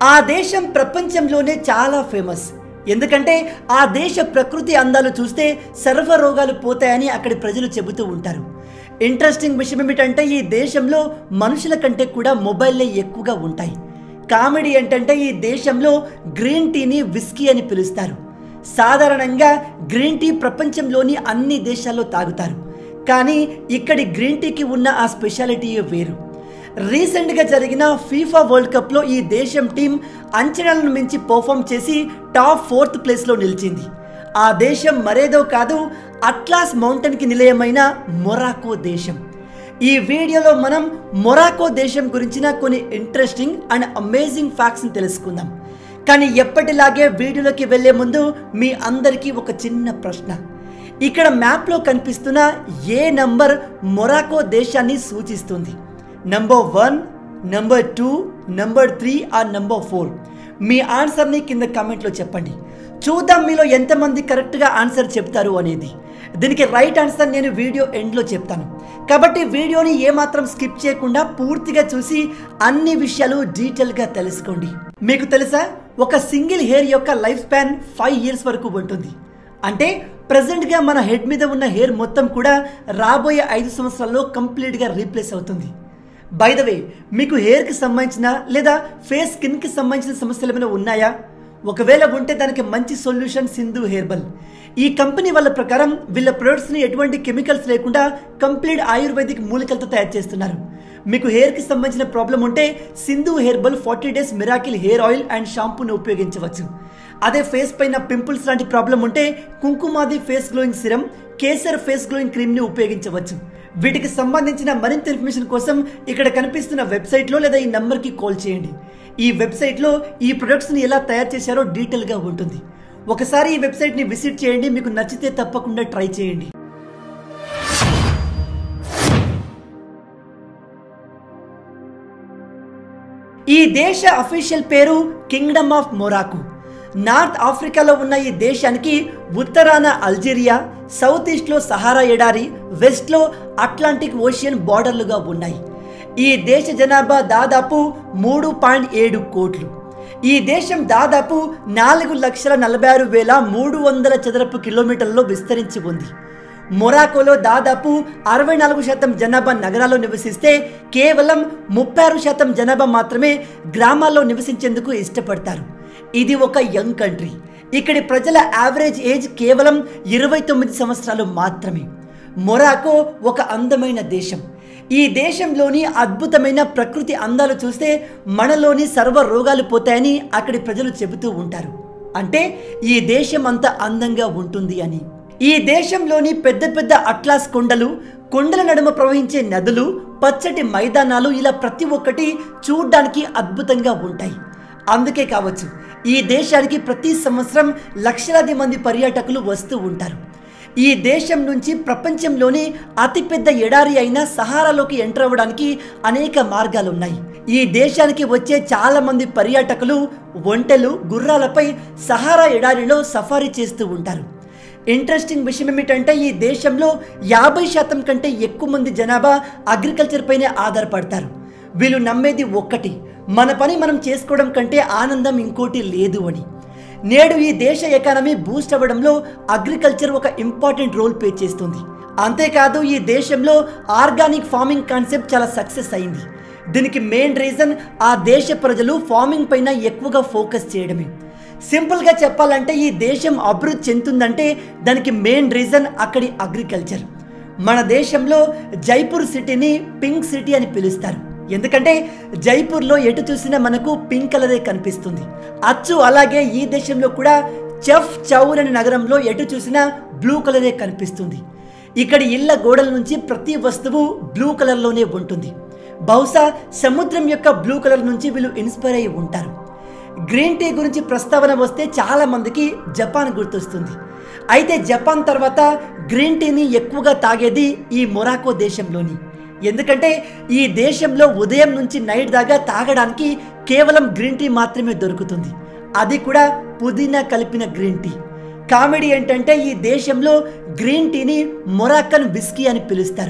ఆ దేశం ప్రపంచంలోనే చాలా ఫేమస్ ఎందుకంటే ఆ దేశ ప్రకృతి అందాలు చూస్తే సర్వ రోగాలు పోతాయని అక్కడి ప్రజలు చెబుతూ ఉంటారు ఇంట్రెస్టింగ్ విషయం ఏమిటంటే ఈ దేశంలో మనుషుల కంటే కూడా మొబైల్లే ఎక్కువగా ఉంటాయి కామెడీ ఏంటంటే ఈ దేశంలో గ్రీన్ టీని విస్కీ అని పిలుస్తారు సాధారణంగా గ్రీన్ టీ ప్రపంచంలోని అన్ని దేశాల్లో తాగుతారు కానీ ఇక్కడి గ్రీన్ టీకి ఉన్న ఆ స్పెషాలిటీయే వేరు రీసెంట్గా జరిగిన ఫీఫా వరల్డ్ కప్లో ఈ దేశం టీం అంచనాలను మించి పర్ఫామ్ చేసి టాప్ ఫోర్త్ ప్లేస్లో నిలిచింది ఆ దేశం మరేదో కాదు అట్లాస్ మౌంటైన్కి నిలయమైన మొరాకో దేశం ఈ వీడియోలో మనం మొరాకో దేశం గురించిన కొన్ని ఇంట్రెస్టింగ్ అండ్ అమేజింగ్ ఫ్యాక్ట్స్ని తెలుసుకుందాం కానీ ఎప్పటిలాగే వీడియోలోకి వెళ్ళే ముందు మీ అందరికీ ఒక చిన్న ప్రశ్న ఇక్కడ మ్యాప్లో కనిపిస్తున్న ఏ నంబర్ మొరాకో దేశాన్ని సూచిస్తుంది number one number two number three or number four మీ ఆన్సర్ని కింద కామెంట్లో చెప్పండి చూద్దాం మీలో ఎంతమంది కరెక్ట్గా ఆన్సర్ చెప్తారు అనేది దీనికి రైట్ ఆన్సర్ నేను వీడియో ఎండ్లో చెప్తాను కాబట్టి వీడియోని ఏమాత్రం స్కిప్ చేయకుండా పూర్తిగా చూసి అన్ని విషయాలు డీటెయిల్గా తెలుసుకోండి మీకు తెలుసా ఒక సింగిల్ హెయిర్ యొక్క లైఫ్ స్పాన్ ఫైవ్ ఇయర్స్ వరకు ఉంటుంది అంటే ప్రజెంట్గా మన హెడ్ మీద ఉన్న హెయిర్ మొత్తం కూడా రాబోయే ఐదు సంవత్సరాల్లో కంప్లీట్గా రీప్లేస్ అవుతుంది బై ద వే మీకు హెయిర్కి సంబంధించిన లేదా ఫేస్ స్కిన్కి సంబంధించిన సమస్యలు ఏమైనా ఉన్నాయా ఒకవేళ ఉంటే దానికి మంచి సొల్యూషన్ సింధు హెయిర్బల్ ఈ కంపెనీ వాళ్ళ ప్రకారం వీళ్ళ ప్రొడక్ట్స్ని ఎటువంటి కెమికల్స్ లేకుండా కంప్లీట్ ఆయుర్వేదిక్ మూలికలతో తయారు చేస్తున్నారు మీకు హెయిర్కి సంబంధించిన ప్రాబ్లం ఉంటే Sindhu herbal forty days miracle hair oil and షాంపూని ఉపయోగించవచ్చు అదే ఫేస్ పైన పింపుల్స్ లాంటి ప్రాబ్లం ఉంటే Kumkumadi face glowing serum Kesar face glowing క్రీమ్ని ఉపయోగించవచ్చు వీటికి సంబంధించిన మరింత ఇన్ఫర్మేషన్ కోసం ఇక్కడ కనిపిస్తున్న వెబ్సైట్లో లేదా ఈ నంబర్కి కాల్ చేయండి ఈ వెబ్సైట్లో ఈ ప్రొడక్ట్స్ని ఎలా తయారు చేశారో డీటెయిల్గా ఉంటుంది ఒకసారి ఈ వెబ్సైట్ని విజిట్ చేయండి మీకు నచ్చితే తప్పకుండా ట్రై చేయండి ఈ దేశ అఫీషియల్ పేరు కింగ్డమ్ ఆఫ్ మొరాకో నార్త్ ఆఫ్రికాలో ఉన్న ఈ దేశానికి ఉత్తరాన అల్జీరియా సౌత్ ఈస్ట్లో సహారా ఎడారి వెస్ట్లో అట్లాంటిక్ ఓషియన్ బార్డర్లుగా ఉన్నాయి ఈ దేశ జనాభా దాదాపు మూడు పాయింట్ ఏడు కోట్లు ఈ దేశం దాదాపు నాలుగు లక్షల నలభై ఆరు వేల మూడు వందల చదరపు కిలోమీటర్లలో విస్తరించి ఉంది మొరాకోలో దాదాపు అరవై నాలుగు శాతం జనాభా నగరాల్లో నివసిస్తే కేవలం ముప్పై ఆరు శాతం జనాభా మాత్రమే గ్రామాల్లో నివసించేందుకు ఇష్టపడతారు ఇది ఒక యంగ్ కంట్రీ ఇక్కడి ప్రజల యావరేజ్ ఏజ్ కేవలం ఇరవై తొమ్మిది సంవత్సరాలు మాత్రమే మొరాకో ఒక అందమైన దేశం ఈ దేశంలోని అద్భుతమైన ప్రకృతి అందాలు చూస్తే మనలోని సర్వ రోగాలు పోతాయని అక్కడి ప్రజలు చెబుతూ ఉంటారు అంటే ఈ దేశం అంత అందంగా ఉంటుంది అని ఈ దేశంలోని పెద్ద పెద్ద అట్లాస్ కొండలు కొండల నడుమ ప్రవహించే నదులు పచ్చటి మైదానాలు ఇలా ప్రతి ఒక్కటి చూడ్డానికి అద్భుతంగా ఉంటాయి అందుకే కావచ్చు ఈ దేశానికి ప్రతి సంవత్సరం లక్షలాది మంది పర్యాటకులు వస్తూ ఉంటారు ఈ దేశం నుంచి ప్రపంచంలోనే అతిపెద్ద ఎడారి అయిన సహారాలోకి ఎంటర్ అవ్వడానికి అనేక మార్గాలు ఉన్నాయి ఈ దేశానికి వచ్చే చాలా మంది పర్యాటకులు ఒంటెలు గుర్రాలపై సహారా ఎడారిలో సఫారీ చేస్తూ ఉంటారు ఇంట్రెస్టింగ్ విషయం ఏమిటంటే ఈ దేశంలో యాభై శాతం కంటే ఎక్కువ మంది జనాభా అగ్రికల్చర్ పైనే ఆధారపడతారు వీళ్ళు నమ్మేది ఒక్కటి మన పని మనం చేసుకోవడం కంటే ఆనందం ఇంకోటి లేదు అని నేడు ఈ దేశ ఎకానమీ బూస్ట్ అవ్వడంలో అగ్రికల్చర్ ఒక ఇంపార్టెంట్ రోల్ ప్లే చేస్తుంది అంతేకాదు ఈ దేశంలో ఆర్గానిక్ ఫార్మింగ్ కాన్సెప్ట్ చాలా సక్సెస్ అయింది దీనికి మెయిన్ రీజన్ ఆ దేశ ప్రజలు ఫార్మింగ్ పైన ఎక్కువగా ఫోకస్ చేయడమే సింపుల్గా చెప్పాలంటే ఈ దేశం అభివృద్ధి చెందుతుందంటే దానికి మెయిన్ రీజన్ అక్కడి అగ్రికల్చర్ మన దేశంలో జైపూర్ సిటీని పింక్ సిటీ అని పిలుస్తారు ఎందుకంటే జైపూర్లో ఎటు చూసినా మనకు పింక్ కలరే కనిపిస్తుంది అచ్చు అలాగే ఈ దేశంలో కూడా చెఫ్ చౌర్ అనే నగరంలో ఎటు చూసినా బ్లూ కలరే కనిపిస్తుంది ఇక్కడి ఇళ్ల గోడల నుంచి ప్రతి వస్తువు బ్లూ కలర్లోనే ఉంటుంది బహుశా సముద్రం యొక్క బ్లూ కలర్ నుంచి వీళ్ళు ఇన్స్పైర్ అయి ఉంటారు గ్రీన్ టీ గురించి ప్రస్తావన వస్తే చాలా మందికి జపాన్ గుర్తొస్తుంది అయితే జపాన్ తర్వాత గ్రీన్ టీని ఎక్కువగా తాగేది ఈ మొరాకో దేశంలోని ఎందుకంటే ఈ దేశంలో ఉదయం నుంచి నైట్ దాకా తాగడానికి కేవలం గ్రీన్ టీ మాత్రమే దొరుకుతుంది అది కూడా పుదీనా కలిపిన గ్రీన్ టీ కామెడీ ఏంటంటే ఈ దేశంలో గ్రీన్ టీని మొరాక్కన్ విస్కీ అని పిలుస్తారు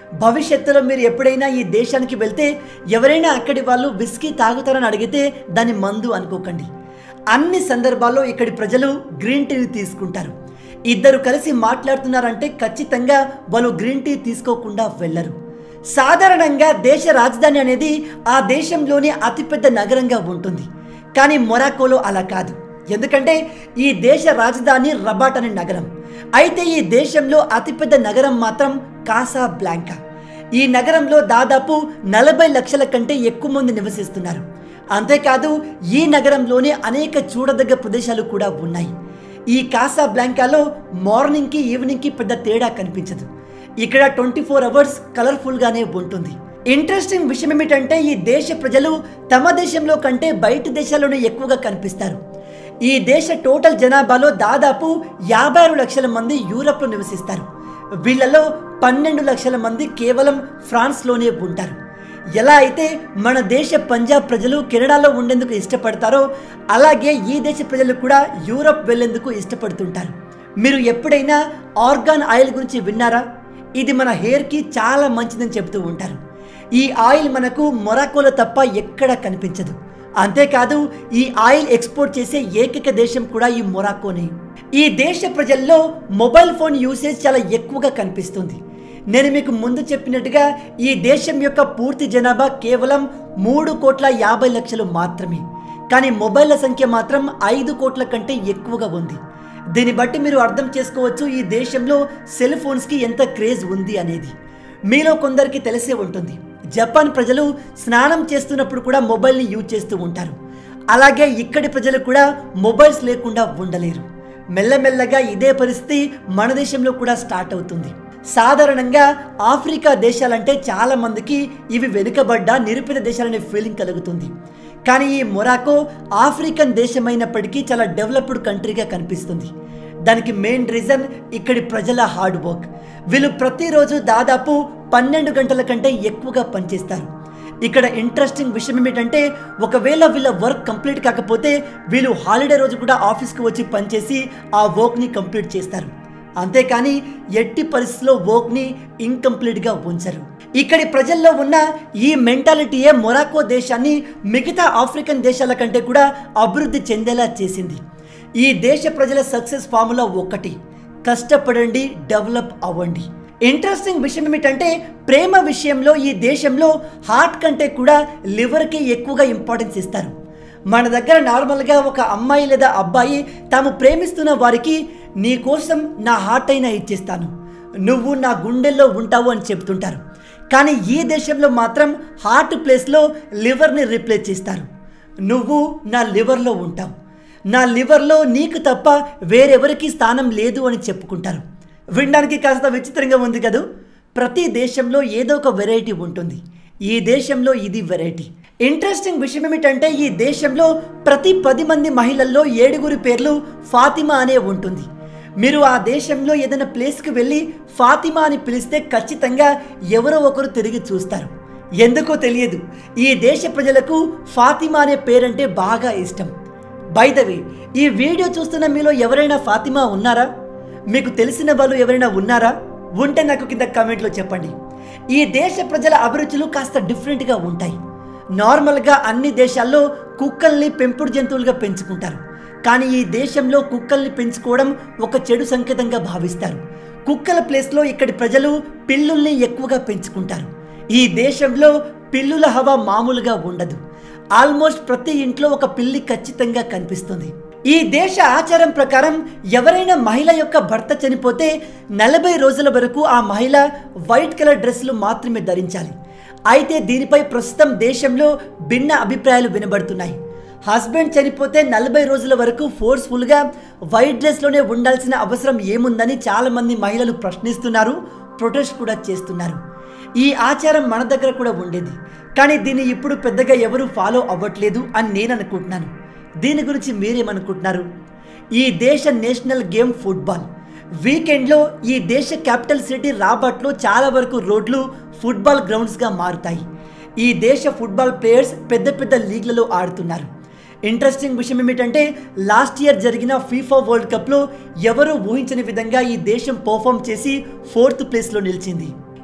భవిష్యత్తులో మీరు ఎప్పుడైనా ఈ దేశానికి వెళ్తే ఎవరైనా అక్కడి వాళ్ళు విస్కీ తాగుతారని అడిగితే దాని మందు అనుకోకండి అన్ని సందర్భాల్లో ఇక్కడి ప్రజలు గ్రీన్ టీని తీసుకుంటారు ఇద్దరు కలిసి మాట్లాడుతున్నారంటే ఖచ్చితంగా వాళ్ళు గ్రీన్ టీ తీసుకోకుండా వెళ్ళరు సాధారణంగా దేశ రాజధాని అనేది ఆ దేశంలోని అతిపెద్ద నగరంగా ఉంటుంది కానీ మొరాకోలో అలా కాదు ఎందుకంటే ఈ దేశ రాజధాని రబాట్ అనే నగరం అయితే ఈ దేశంలో అతిపెద్ద నగరం మాత్రం కాసా బ్లాంకా ఈ నగరంలో దాదాపు నలభై లక్షల కంటే ఎక్కువ మంది నివసిస్తున్నారు అంతేకాదు ఈ నగరంలోనే అనేక చూడదగ్గ ప్రదేశాలు కూడా ఉన్నాయి ఈ కాసా బ్లాంకాలో మార్నింగ్కి ఈవినింగ్కి పెద్ద తేడా కనిపించదు ఇక్కడ ట్వంటీ ఫోర్ అవర్స్ కలర్ఫుల్గానే ఉంటుంది ఇంట్రెస్టింగ్ విషయం ఏమిటంటే ఈ దేశ ప్రజలు తమ దేశంలో కంటే బయట దేశాల్లోనే ఎక్కువగా కనిపిస్తారు ఈ దేశ టోటల్ జనాభాలో దాదాపు యాభై ఆరు లక్షల మంది యూరప్లో నివసిస్తారు వీళ్ళలో పన్నెండు లక్షల మంది కేవలం ఫ్రాన్స్లోనే ఉంటారు ఎలా అయితే మన దేశ పంజాబ్ ప్రజలు కెనడాలో ఉండేందుకు ఇష్టపడతారో అలాగే ఈ దేశ ప్రజలు కూడా యూరప్ వెళ్ళేందుకు ఇష్టపడుతుంటారు మీరు ఎప్పుడైనా ఆర్గాన్ ఆయిల్ గురించి విన్నారా ఇది మన హెయిర్కి చాలా మంచిదని చెబుతూ ఉంటారు ఈ ఆయిల్ మనకు మొరాకోలో తప్ప ఎక్కడ కనిపించదు అంతేకాదు ఈ ఆయిల్ ఎక్స్పోర్ట్ చేసే ఏకైక దేశం కూడా ఈ మొరాకోనే ఈ దేశ ప్రజల్లో మొబైల్ ఫోన్ యూసేజ్ చాలా ఎక్కువగా కనిపిస్తుంది నేను మీకు ముందు చెప్పినట్టుగా ఈ దేశం యొక్క పూర్తి జనాభా కేవలం మూడు కోట్ల యాభై లక్షలు మాత్రమే కానీ మొబైల్ల సంఖ్య మాత్రం ఐదు కోట్ల కంటే ఎక్కువగా ఉంది దీన్ని బట్టి మీరు అర్థం చేసుకోవచ్చు ఈ దేశంలో సెల్ ఫోన్స్కి ఎంత క్రేజ్ ఉంది అనేది మీలో కొందరికి తెలిసే ఉంటుంది జపాన్ ప్రజలు స్నానం చేస్తున్నప్పుడు కూడా మొబైల్ని యూజ్ చేస్తూ ఉంటారు అలాగే ఇక్కడి ప్రజలు కూడా మొబైల్స్ లేకుండా ఉండలేరు మెల్లమెల్లగా ఇదే పరిస్థితి మన దేశంలో కూడా స్టార్ట్ అవుతుంది సాధారణంగా ఆఫ్రికా దేశాలంటే చాలా మందికి ఇవి వెనుకబడ్డ నిరుపేద దేశాలనే ఫీలింగ్ కలుగుతుంది కానీ ఈ మొరాకో ఆఫ్రికన్ దేశమైనప్పటికీ చాలా డెవలప్డ్ కంట్రీగా కనిపిస్తుంది దానికి మెయిన్ రీజన్ ఇక్కడి ప్రజల హార్డ్ వర్క్ వీళ్ళు ప్రతిరోజు దాదాపు పన్నెండు గంటల కంటే ఎక్కువగా పనిచేస్తారు ఇక్కడ ఇంట్రెస్టింగ్ విషయం ఏమిటంటే ఒకవేళ వీళ్ళ వర్క్ కంప్లీట్ కాకపోతే వీళ్ళు హాలిడే రోజు కూడా ఆఫీస్కి వచ్చి పనిచేసి ఆ వర్క్ని కంప్లీట్ చేస్తారు అంతేకాని ఎట్టి పరిస్థితిలో వర్క్ని ఇన్కంప్లీట్గా ఉంచరు ఇక్కడి ప్రజల్లో ఉన్న ఈ మెంటాలిటీయే మొరాకో దేశాన్ని మిగతా ఆఫ్రికన్ దేశాల కంటే కూడా అభివృద్ధి చెందేలా చేసింది ఈ దేశ ప్రజల సక్సెస్ ఫార్ములా ఒక్కటి కష్టపడండి డెవలప్ అవ్వండి ఇంట్రెస్టింగ్ విషయం ఏమిటంటే ప్రేమ విషయంలో ఈ దేశంలో హార్ట్ కంటే కూడా లివర్కి ఎక్కువగా ఇంపార్టెన్స్ ఇస్తారు మన దగ్గర నార్మల్గా ఒక అమ్మాయి లేదా అబ్బాయి తాము ప్రేమిస్తున్న వారికి నీ కోసం నా హార్ట్ అయినా ఇచ్చేస్తాను నువ్వు నా గుండెల్లో ఉంటావు అని చెప్తుంటారు కానీ ఈ దేశంలో మాత్రం హార్ట్ ప్లేస్లో లివర్ని రీప్లేస్ చేస్తారు నువ్వు నా లివర్లో ఉంటావు నా లివర్లో నీకు తప్ప వేరెవరికి స్థానం లేదు అని చెప్పుకుంటారు వినడానికి కాస్త విచిత్రంగా ఉంది కదూ ప్రతి దేశంలో ఏదో ఒక వెరైటీ ఉంటుంది ఈ దేశంలో ఇది వెరైటీ ఇంట్రెస్టింగ్ విషయం ఏమిటంటే ఈ దేశంలో ప్రతి పది మంది మహిళల్లో ఏడుగురి పేర్లు ఫాతిమా అనే ఉంటుంది మీరు ఆ దేశంలో ఏదైనా ప్లేస్కి వెళ్ళి ఫాతిమా అని పిలిస్తే ఖచ్చితంగా ఎవరో ఒకరు తిరిగి చూస్తారు ఎందుకో తెలియదు ఈ దేశ ప్రజలకు ఫాతిమా అనే పేరంటే బాగా ఇష్టం బై ద వే ఈ వీడియో చూస్తున్న మీలో ఎవరైనా ఫాతిమా ఉన్నారా మీకు తెలిసిన వాళ్ళు ఎవరైనా ఉన్నారా ఉంటే నాకు కింద కామెంట్లో చెప్పండి ఈ దేశ ప్రజల అభిరుచులు కాస్త డిఫరెంట్గా ఉంటాయి నార్మల్గా అన్ని దేశాల్లో కుక్కల్ని పెంపుడు జంతువులుగా పెంచుకుంటారు కానీ ఈ దేశంలో కుక్కల్ని పెంచుకోవడం ఒక చెడు సంకేతంగా భావిస్తారు కుక్కల ప్లేస్లో ఇక్కడి ప్రజలు పిల్లుల్ని ఎక్కువగా పెంచుకుంటారు ఈ దేశంలో పిల్లుల హవా మామూలుగా ఉండదు ఆల్మోస్ట్ ప్రతి ఇంట్లో ఒక పిల్లి ఖచ్చితంగా కనిపిస్తుంది ఈ దేశ ఆచారం ప్రకారం ఎవరైనా మహిళ యొక్క భర్త చనిపోతే నలభై రోజుల వరకు ఆ మహిళ వైట్ కలర్ డ్రెస్సులు మాత్రమే ధరించాలి అయితే దీనిపై ప్రస్తుతం దేశంలో భిన్న అభిప్రాయాలు వినబడుతున్నాయి హస్బెండ్ చనిపోతే నలభై రోజుల వరకు ఫోర్స్ఫుల్గా వైట్ డ్రెస్లోనే ఉండాల్సిన అవసరం ఏముందని చాలామంది మహిళలు ప్రశ్నిస్తున్నారు ప్రొటెస్ట్ కూడా చేస్తున్నారు ఈ ఆచారం మన దగ్గర కూడా ఉండేది కానీ దీన్ని ఇప్పుడు పెద్దగా ఎవరు ఫాలో అవ్వట్లేదు అని నేను అనుకుంటున్నాను దీని గురించి మీరేమనుకుంటున్నారు ఈ దేశ నేషనల్ గేమ్ ఫుట్బాల్ వీకెండ్లో ఈ దేశ క్యాపిటల్ సిటీ రాబర్ట్లో చాలా వరకు రోడ్లు ఫుట్బాల్ గ్రౌండ్స్గా మారుతాయి ఈ దేశ ఫుట్బాల్ ప్లేయర్స్ పెద్ద పెద్ద లీగ్లలో ఆడుతున్నారు ఇంట్రెస్టింగ్ విషయం ఏమిటంటే లాస్ట్ ఇయర్ జరిగిన ఫీఫా వరల్డ్ కప్లో ఎవరూ ఊహించని విధంగా ఈ దేశం పర్ఫామ్ చేసి ఫోర్త్ ప్లేస్లో నిలిచింది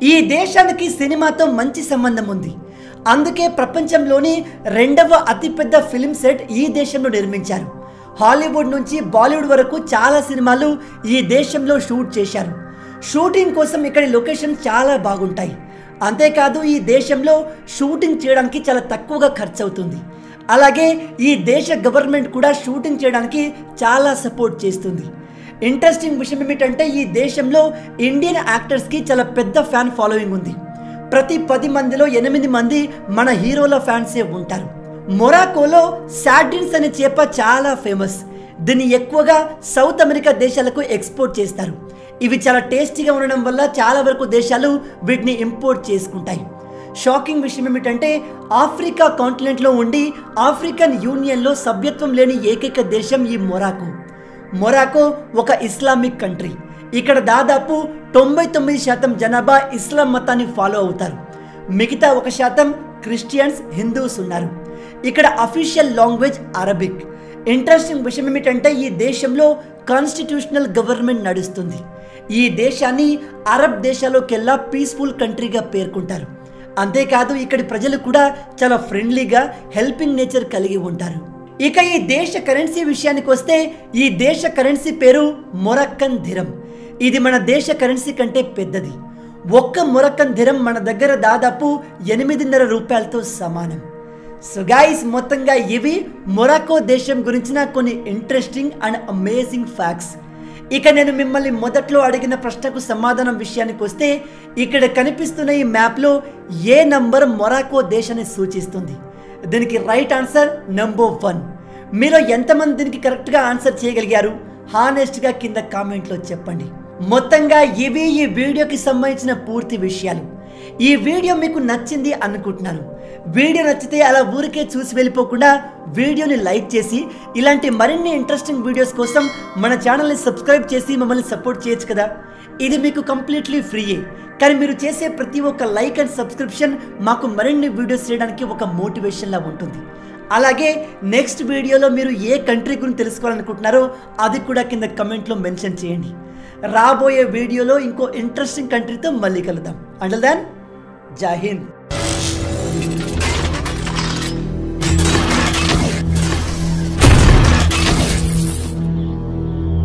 ఈ దేశానికి సినిమాతో మంచి సంబంధం ఉంది అందుకే ప్రపంచంలోని రెండవ అతిపెద్ద ఫిల్మ్ సెట్ ఈ దేశంలో నిర్మించారు హాలీవుడ్ నుంచి బాలీవుడ్ వరకు చాలా సినిమాలు ఈ దేశంలో షూట్ చేశారు షూటింగ్ కోసం ఇక్కడి లొకేషన్ చాలా బాగుంటాయి అంతేకాదు ఈ దేశంలో షూటింగ్ చేయడానికి చాలా తక్కువగా ఖర్చు అవుతుంది అలాగే ఈ దేశ గవర్నమెంట్ కూడా షూటింగ్ చేయడానికి చాలా సపోర్ట్ చేస్తుంది ఇంట్రెస్టింగ్ విషయం ఏమిటంటే ఈ దేశంలో ఇండియన్ యాక్టర్స్కి చాలా పెద్ద ఫ్యాన్ ఫాలోయింగ్ ఉంది ప్రతి పది మందిలో ఎనిమిది మంది మన హీరోల ఫ్యాన్సే ఉంటారు మొరాకోలో సాడిన్స్ అనే చేప చాలా ఫేమస్ దీన్ని ఎక్కువగా సౌత్ అమెరికా దేశాలకు ఎక్స్పోర్ట్ చేస్తారు ఇవి చాలా టేస్టీగా ఉండడం వల్ల చాలా వరకు దేశాలు వీటిని ఇంపోర్ట్ చేసుకుంటాయి షాకింగ్ విషయం ఏమిటంటే ఆఫ్రికా కాంటినెంట్లో ఉండి ఆఫ్రికన్ యూనియన్లో సభ్యత్వం లేని ఏకైక దేశం ఈ మొరాకో మొరాకో ఒక ఇస్లామిక్ కంట్రీ ఇక్కడ దాదాపు తొంభై తొమ్మిది శాతం జనాభా ఇస్లాం మతాన్ని ఫాలో అవుతారు మిగతా ఒక శాతం క్రిస్టియన్స్ హిందూస్ ఉన్నారు ఇక్కడ అఫీషియల్ లాంగ్వేజ్ అరబిక్ ఇంట్రెస్టింగ్ విషయం ఏమిటంటే ఈ దేశంలో కాన్స్టిట్యూషనల్ గవర్నమెంట్ నడుస్తుంది ఈ దేశాన్ని అరబ్ దేశాల్లోకెల్లా పీస్ఫుల్ కంట్రీగా పేర్కొంటారు అంతేకాదు ఇక్కడి ప్రజలు కూడా చాలా ఫ్రెండ్లీగా హెల్పింగ్ నేచర్ కలిగి ఉంటారు ఇక ఈ దేశ కరెన్సీ విషయానికి వస్తే ఈ దేశ కరెన్సీ పేరు మొరక్కన్ ధిరం ఇది మన దేశ కరెన్సీ కంటే పెద్దది ఒక్క మొరక్కన్ ధిరం మన దగ్గర దాదాపు ఎనిమిదిన్నర రూపాయలతో సమానం సో గైస్ మొత్తంగా ఇవి మొరాకో దేశం గురించిన కొన్ని ఇంట్రెస్టింగ్ అండ్ అమేజింగ్ ఫ్యాక్ట్స్ ఇక నేను మిమ్మల్ని మొదట్లో అడిగిన ప్రశ్నకు సమాధానం విషయానికి వస్తే ఇక్కడ కనిపిస్తున్న ఈ మ్యాప్లో ఏ నంబర్ మొరాకో దేశాన్ని సూచిస్తుంది దీనికి రైట్ ఆన్సర్ నంబర్ వన్ మీలో ఎంతమంది దీనికి కరెక్ట్గా ఆన్సర్ చేయగలిగారు హానెస్ట్గా కింద కామెంట్లో చెప్పండి మొత్తంగా ఇవి ఈ వీడియోకి సంబంధించిన పూర్తి విషయాలు ఈ వీడియో మీకు నచ్చింది అనుకుంటున్నాను వీడియో నచ్చితే అలా ఊరికే చూసి వెళ్ళిపోకుండా వీడియోని లైక్ చేసి ఇలాంటి మరిన్ని ఇంట్రెస్టింగ్ వీడియోస్ కోసం మన ఛానల్ని సబ్స్క్రైబ్ చేసి మమ్మల్ని సపోర్ట్ చేయొచ్చు కదా ఇది మీకు కంప్లీట్లీ ఫ్రీయే కానీ మీరు చేసే ప్రతి ఒక్క లైక్ అండ్ సబ్స్క్రిప్షన్ మాకు మరిన్ని వీడియోస్ చేయడానికి ఒక మోటివేషన్లా ఉంటుంది అలాగే నెక్స్ట్ వీడియోలో మీరు ఏ కంట్రీ గురించి తెలుసుకోవాలనుకుంటున్నారో అది కూడా కింద కమెంట్లో మెన్షన్ చేయండి రాబోయే వీడియోలో ఇంకో ఇంట్రెస్టింగ్ కంట్రీతో మళ్ళీ కలుద్దాం అండల్ దాన్ జై హింద్